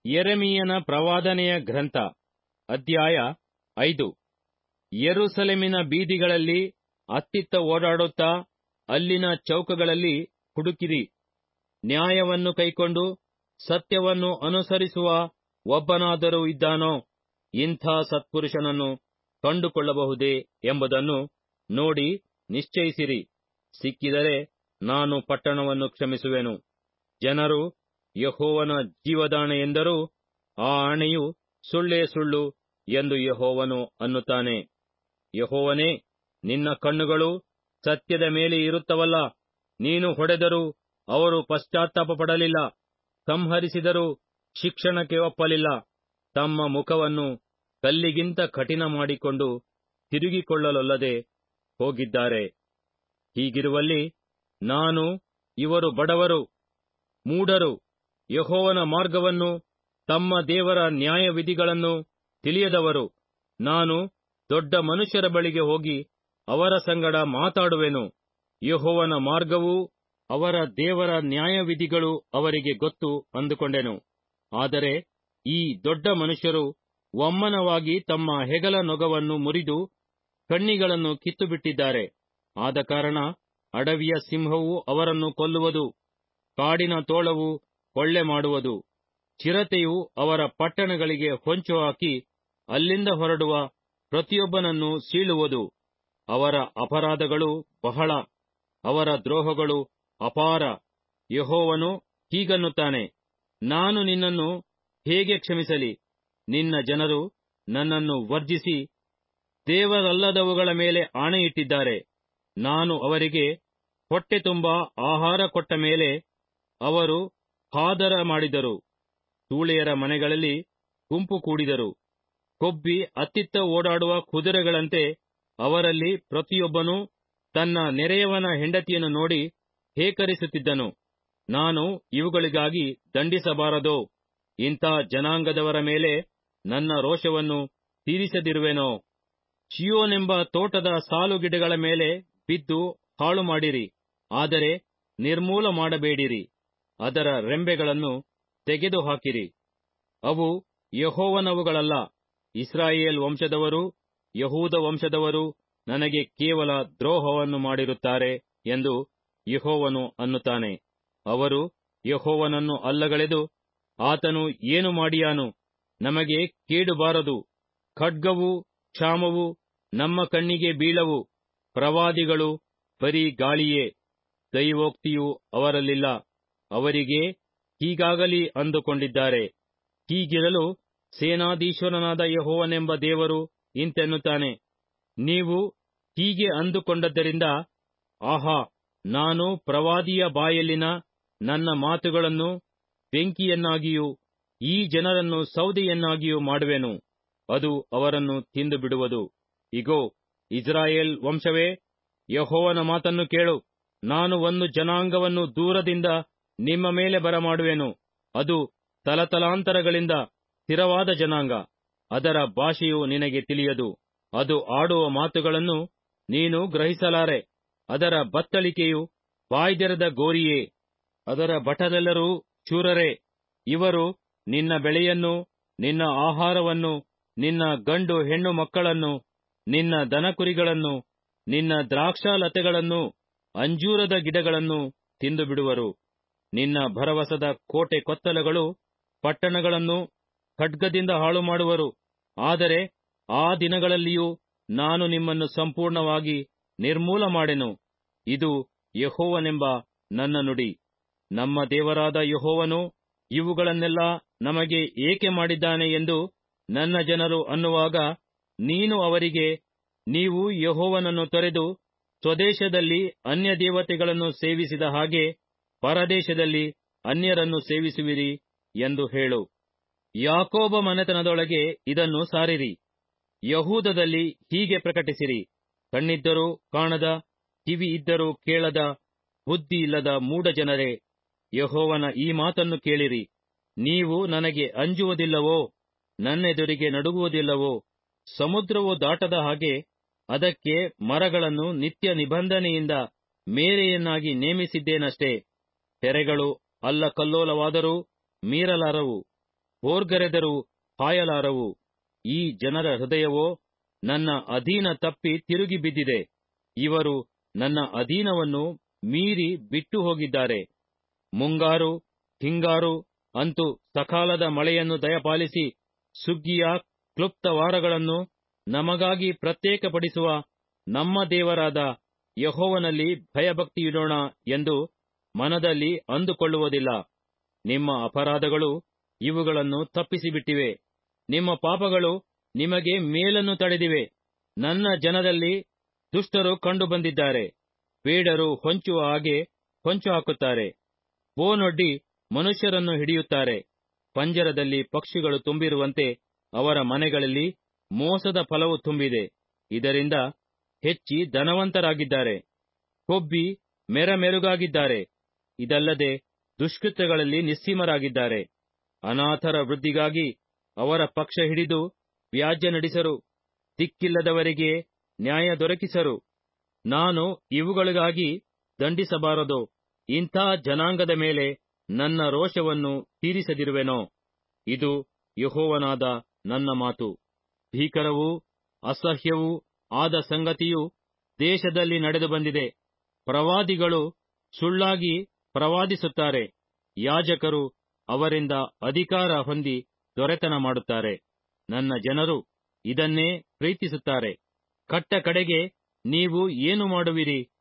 ಯೆರೆಮೀಯನ ಪ್ರವಾದನೆಯ ಗ್ರಂಥ ಅಧ್ಯಾಯ ಐದು ಯೆರೂಸಲೇಮಿನ ಬೀದಿಗಳಲ್ಲಿ ಅತ್ತಿತ್ತ ಓಡಾಡುತ್ತಾ ಅಲ್ಲಿನ ಚೌಕಗಳಲ್ಲಿ ಹುಡುಕಿರಿ ನ್ಯಾಯವನ್ನು ಕೈಕೊಂಡು ಸತ್ಯವನ್ನು ಅನುಸರಿಸುವ ಒಬ್ಬನಾದರೂ ಇದ್ದಾನೋ ಇಂಥ ಸತ್ಪುರುಷನನ್ನು ಕಂಡುಕೊಳ್ಳಬಹುದೇ ಎಂಬುದನ್ನು ನೋಡಿ ನಿಶ್ಚಯಿಸಿರಿ ಸಿಕ್ಕಿದರೆ ನಾನು ಪಟ್ಟಣವನ್ನು ಕ್ಷಮಿಸುವೆನು ಜನರು ಯೆಹೋವನ ಜೀವದಾಣೆ ಎಂದರೂ ಆ ಆಣೆಯು ಸುಳ್ಳೇ ಸುಳ್ಳು ಎಂದು ಯೆಹೋವನು ಅನ್ನುತ್ತಾನೆ ಯೆಹೋವನೇ ನಿನ್ನ ಕಣ್ಣುಗಳು ಸತ್ಯದ ಮೇಲೆ ಇರುತ್ತವಲ್ಲ ನೀನು ಹೊಡೆದರೂ ಅವರು ಪಶ್ಚಾತ್ತಾಪ ಪಡಲಿಲ್ಲ ಸಂಹರಿಸಿದರೂ ಶಿಕ್ಷಣಕ್ಕೆ ಒಪ್ಪಲಿಲ್ಲ ತಮ್ಮ ಮುಖವನ್ನು ಕಲ್ಲಿಗಿಂತ ಕಠಿಣ ಮಾಡಿಕೊಂಡು ತಿರುಗಿಕೊಳ್ಳಲೊಲ್ಲದೆ ಹೋಗಿದ್ದಾರೆ ಹೀಗಿರುವಲ್ಲಿ ನಾನು ಇವರು ಬಡವರು ಮೂಢರು ಯೆಹೋವನ ಮಾರ್ಗವನ್ನು ತಮ್ಮ ದೇವರ ನ್ಯಾಯವಿಧಿಗಳನ್ನು ತಿಳಿಯದವರು ನಾನು ದೊಡ್ಡ ಮನುಷ್ಯರ ಬಳಿಗೆ ಹೋಗಿ ಅವರ ಸಂಗಡ ಮಾತಾಡುವೆನು ಯೆಹೋವನ ಮಾರ್ಗವೂ ಅವರ ದೇವರ ನ್ಯಾಯವಿಧಿಗಳು ಅವರಿಗೆ ಗೊತ್ತು ಅಂದುಕೊಂಡೆನು ಆದರೆ ಈ ದೊಡ್ಡ ಮನುಷ್ಯರು ಒಮ್ಮನವಾಗಿ ತಮ್ಮ ಹೆಗಲ ನೊಗವನ್ನು ಮುರಿದು ಕಣ್ಣಿಗಳನ್ನು ಕಿತ್ತುಬಿಟ್ಟಿದ್ದಾರೆ ಆದ ಕಾರಣ ಅಡವಿಯ ಸಿಂಹವು ಅವರನ್ನು ಕೊಲ್ಲುವುದು ಕಾಡಿನ ತೋಳವು ಕೊಳ್ಳೆ ಮಾಡುವುದು ಚಿರತೆಯು ಅವರ ಪಟ್ಟಣಗಳಿಗೆ ಹೊಂಚು ಹಾಕಿ ಅಲ್ಲಿಂದ ಹೊರಡುವ ಪ್ರತಿಯೊಬ್ಬನನ್ನು ಸೀಳುವುದು ಅವರ ಅಪರಾಧಗಳು ಬಹಳ ಅವರ ದ್ರೋಹಗಳು ಅಪಾರ ಯೆಹೋವನು ಹೀಗನ್ನುತ್ತಾನೆ ನಾನು ನಿನ್ನನ್ನು ಹೇಗೆ ಕ್ಷಮಿಸಲಿ ನಿನ್ನ ಜನರು ನನ್ನನ್ನು ವರ್ಜಿಸಿ ದೇವರಲ್ಲದವುಗಳ ಮೇಲೆ ಆಣೆಯಿಟ್ಟಿದ್ದಾರೆ ನಾನು ಅವರಿಗೆ ಹೊಟ್ಟೆ ತುಂಬ ಆಹಾರ ಕೊಟ್ಟ ಮೇಲೆ ಅವರು ಹಾದರ ಮಾಡಿದರು ತೂಳೆಯರ ಮನೆಗಳಲ್ಲಿ ಗುಂಪು ಕೂಡಿದರು ಕೊಬ್ಬಿ ಅತ್ತಿತ್ತ ಓಡಾಡುವ ಕುದುರೆಗಳಂತೆ ಅವರಲ್ಲಿ ಪ್ರತಿಯೊಬ್ಬನೂ ತನ್ನ ನೆರೆಯವನ ಹೆಂಡತಿಯನ್ನು ನೋಡಿ ಹೇಕರಿಸುತ್ತಿದ್ದನು ನಾನು ಇವುಗಳಿಗಾಗಿ ದಂಡಿಸಬಾರದೋ ಇಂಥ ಜನಾಂಗದವರ ಮೇಲೆ ನನ್ನ ರೋಷವನ್ನು ತೀರಿಸದಿರುವೆನೋ ಚಿಯೋನೆಂಬ ತೋಟದ ಸಾಲುಗಿಡಗಳ ಮೇಲೆ ಬಿದ್ದು ಹಾಳು ಮಾಡಿರಿ ಆದರೆ ನಿರ್ಮೂಲ ಮಾಡಬೇಡಿರಿ ಅದರ ರೆಂಬೆಗಳನ್ನು ತೆಗೆದುಹಾಕಿರಿ ಅವು ಯಹೋವನವುಗಳಲ್ಲ ಇಸ್ರಾಯೇಲ್ ವಂಶದವರು ಯಹೂದ ವಂಶದವರು ನನಗೆ ಕೇವಲ ದ್ರೋಹವನ್ನು ಮಾಡಿರುತ್ತಾರೆ ಎಂದು ಯಹೋವನು ಅನ್ನುತ್ತಾನೆ ಅವರು ಯಹೋವನನ್ನು ಅಲ್ಲಗಳೆದು ಆತನು ಏನು ಮಾಡಿಯಾನು ನಮಗೆ ಕೇಡುಬಾರದು ಖಡ್ಗವು ಕ್ಷಾಮವು ನಮ್ಮ ಕಣ್ಣಿಗೆ ಬೀಳವು ಪ್ರವಾದಿಗಳು ಬರೀ ಗಾಳಿಯೇ ದೈವೋಕ್ತಿಯು ಅವರಲ್ಲಿಲ್ಲ ಅವರಿಗೆ ಹೀಗಾಗಲಿ ಅಂದುಕೊಂಡಿದ್ದಾರೆ ಹೀಗಿರಲು ಸೇನಾಧೀಶ್ವರನಾದ ಯಹೋವನೆಂಬ ದೇವರು ಇಂತೆನ್ನುತ್ತಾನೆ ನೀವು ಹೀಗೆ ಅಂದುಕೊಂಡದ್ದರಿಂದ ಆಹಾ ನಾನು ಪ್ರವಾದಿಯ ಬಾಯಲ್ಲಿನ ನನ್ನ ಮಾತುಗಳನ್ನು ಬೆಂಕಿಯನ್ನಾಗಿಯೂ ಈ ಜನರನ್ನು ಸೌದೆಯನ್ನಾಗಿಯೂ ಮಾಡುವೆನು ಅದು ಅವರನ್ನು ತಿಂದು ಬಿಡುವುದು ಇಗೋ ಇಸ್ರಾಯೇಲ್ ವಂಶವೇ ಯಹೋವನ ಮಾತನ್ನು ಕೇಳು ನಾನು ಒಂದು ಜನಾಂಗವನ್ನು ದೂರದಿಂದ ನಿಮ್ಮ ಮೇಲೆ ಬರಮಾಡುವೆನು ಅದು ತಲತಲಾಂತರಗಳಿಂದ ಸ್ಥಿರವಾದ ಜನಾಂಗ ಅದರ ಭಾಷೆಯು ನಿನಗೆ ತಿಳಿಯದು ಅದು ಆಡುವ ಮಾತುಗಳನ್ನು ನೀನು ಗ್ರಹಿಸಲಾರೆ ಅದರ ಬತ್ತಳಿಕೆಯು ಬಾಯ್ದೆರೆದ ಗೋರಿಯೇ ಅದರ ಭಟರೆಲ್ಲರೂ ಶೂರರೇ ಇವರು ನಿನ್ನ ಬೆಳೆಯನ್ನು ನಿನ್ನ ಆಹಾರವನ್ನು ನಿನ್ನ ಗಂಡು ಹೆಣ್ಣು ಮಕ್ಕಳನ್ನು ನಿನ್ನ ದನಕುರಿಗಳನ್ನು ನಿನ್ನ ದ್ರಾಕ್ಷಾಲತೆಗಳನ್ನು ಅಂಜೂರದ ಗಿಡಗಳನ್ನು ತಿಂದು ಬಿಡುವರು ನಿನ್ನ ಭರವಸದ ಕೋಟೆ ಕೊತ್ತಲಗಳು ಪಟ್ಟಣಗಳನ್ನು ಖಡ್ಗದಿಂದ ಹಾಳು ಮಾಡುವರು ಆದರೆ ಆ ದಿನಗಳಲ್ಲಿಯೂ ನಾನು ನಿಮ್ಮನ್ನು ಸಂಪೂರ್ಣವಾಗಿ ನಿರ್ಮೂಲ ಮಾಡೆನು ಇದು ಯಹೋವನೆಂಬ ನನ್ನ ನುಡಿ ನಮ್ಮ ದೇವರಾದ ಯಹೋವನು ಇವುಗಳನ್ನೆಲ್ಲ ನಮಗೆ ಏಕೆ ಮಾಡಿದ್ದಾನೆ ಎಂದು ನನ್ನ ಜನರು ಅನ್ನುವಾಗ ನೀನು ಅವರಿಗೆ ನೀವು ಯಹೋವನನ್ನು ತೊರೆದು ಸ್ವದೇಶದಲ್ಲಿ ಅನ್ಯ ದೇವತೆಗಳನ್ನು ಸೇವಿಸಿದ ಹಾಗೆ ಪರದೇಶದಲ್ಲಿ ಅನ್ಯರನ್ನು ಸೇವಿಸುವಿರಿ ಎಂದು ಹೇಳು ಯಾಕೋಬ ಮನೆತನದೊಳಗೆ ಇದನ್ನು ಸಾರಿರಿ ಯಹೂದದಲ್ಲಿ ಹೀಗೆ ಪ್ರಕಟಿಸಿರಿ ಕಣ್ಣಿದ್ದರೂ ಕಾಣದ ಕಿವಿ ಇದ್ದರೂ ಕೇಳದ ಬುದ್ಧಿ ಇಲ್ಲದ ಮೂಢ ಜನರೇ ಯಹೋವನ ಈ ಮಾತನ್ನು ಕೇಳಿರಿ ನೀವು ನನಗೆ ಅಂಜುವುದಿಲ್ಲವೋ ನನ್ನೆದುರಿಗೆ ನಡುಗುವುದಿಲ್ಲವೋ ಸಮುದ್ರವು ದಾಟದ ಹಾಗೆ ಅದಕ್ಕೆ ಮರಗಳನ್ನು ನಿತ್ಯ ನಿಬಂಧನೆಯಿಂದ ಮೇರೆಯನ್ನಾಗಿ ನೇಮಿಸಿದ್ದೇನಷ್ಟೇ ತೆರೆಗಳು ಅಲ್ಲಕಲ್ಲೋಲವಾದರೂ ಮೀರಲಾರವು ಹೋರ್ಗರೆದರೂ ಹಾಯಲಾರವು ಈ ಜನರ ಹೃದಯವೋ ನನ್ನ ಅಧೀನ ತಪ್ಪಿ ತಿರುಗಿ ಬಿದ್ದಿದೆ ಇವರು ನನ್ನ ಅಧೀನವನ್ನು ಮೀರಿ ಬಿಟ್ಟು ಹೋಗಿದ್ದಾರೆ ಮುಂಗಾರು ಹಿಂಗಾರು ಅಂತೂ ಸಕಾಲದ ಮಳೆಯನ್ನು ದಯಪಾಲಿಸಿ ಸುಗ್ಗಿಯ ಕ್ಲುಪ್ತ ವಾರಗಳನ್ನು ನಮಗಾಗಿ ಪ್ರತ್ಯೇಕಪಡಿಸುವ ನಮ್ಮ ದೇವರಾದ ಯಹೋವನಲ್ಲಿ ಭಯಭಕ್ತಿಯಿಡೋಣ ಎಂದು ಮನದಲ್ಲಿ ಅಂದುಕೊಳ್ಳುವುದಿಲ್ಲ ನಿಮ್ಮ ಅಪರಾಧಗಳು ಇವುಗಳನ್ನು ತಪ್ಪಿಸಿಬಿಟ್ಟಿವೆ ನಿಮ್ಮ ಪಾಪಗಳು ನಿಮಗೆ ಮೇಲನ್ನು ತಡೆದಿವೆ ನನ್ನ ಜನದಲ್ಲಿ ದುಷ್ಟರು ಕಂಡು ಬಂದಿದ್ದಾರೆ ಬೇಡರು ಹೊಂಚುವ ಹಾಗೆ ಹೊಂಚು ಹಾಕುತ್ತಾರೆ ಬೋನೊಡ್ಡಿ ಮನುಷ್ಯರನ್ನು ಹಿಡಿಯುತ್ತಾರೆ ಪಂಜರದಲ್ಲಿ ಪಕ್ಷಿಗಳು ತುಂಬಿರುವಂತೆ ಅವರ ಮನೆಗಳಲ್ಲಿ ಮೋಸದ ಫಲವು ತುಂಬಿದೆ ಇದರಿಂದ ಹೆಚ್ಚಿ ಧನವಂತರಾಗಿದ್ದಾರೆ ಕೊಬ್ಬಿ ಮೆರಮೆರುಗಾಗಿದ್ದಾರೆ ಇದಲ್ಲದೆ ದುಷ್ಕೃತ್ಯಗಳಲ್ಲಿ ನಿಸ್ಸೀಮರಾಗಿದ್ದಾರೆ ಅನಾಥರ ವೃದ್ಧಿಗಾಗಿ ಅವರ ಪಕ್ಷ ಹಿಡಿದು ವ್ಯಾಜ್ಯ ನಡೆಸರು ದಿಕ್ಕಿಲ್ಲದವರಿಗೆ ನ್ಯಾಯ ದೊರಕಿಸರು ನಾನು ಇವುಗಳಿಗಾಗಿ ದಂಡಿಸಬಾರದೋ ಇಂಥ ಜನಾಂಗದ ಮೇಲೆ ನನ್ನ ರೋಷವನ್ನು ತೀರಿಸದಿರುವೆನೋ ಇದು ಯಹೋವನಾದ ನನ್ನ ಮಾತು ಭೀಕರವೂ ಅಸಹ್ಯವೂ ಆದ ಸಂಗತಿಯು ದೇಶದಲ್ಲಿ ನಡೆದು ಬಂದಿದೆ ಪ್ರವಾದಿಗಳು ಸುಳ್ಳಾಗಿ ಪ್ರವಾದಿಸುತ್ತಾರೆ ಯಾಜಕರು ಅವರಿಂದ ಅಧಿಕಾರ ಹೊಂದಿ ದೊರೆತನ ಮಾಡುತ್ತಾರೆ ನನ್ನ ಜನರು ಇದನ್ನೇ ಪ್ರೀತಿಸುತ್ತಾರೆ ಕಟ್ಟ ಕಡೆಗೆ ನೀವು ಏನು ಮಾಡುವಿರಿ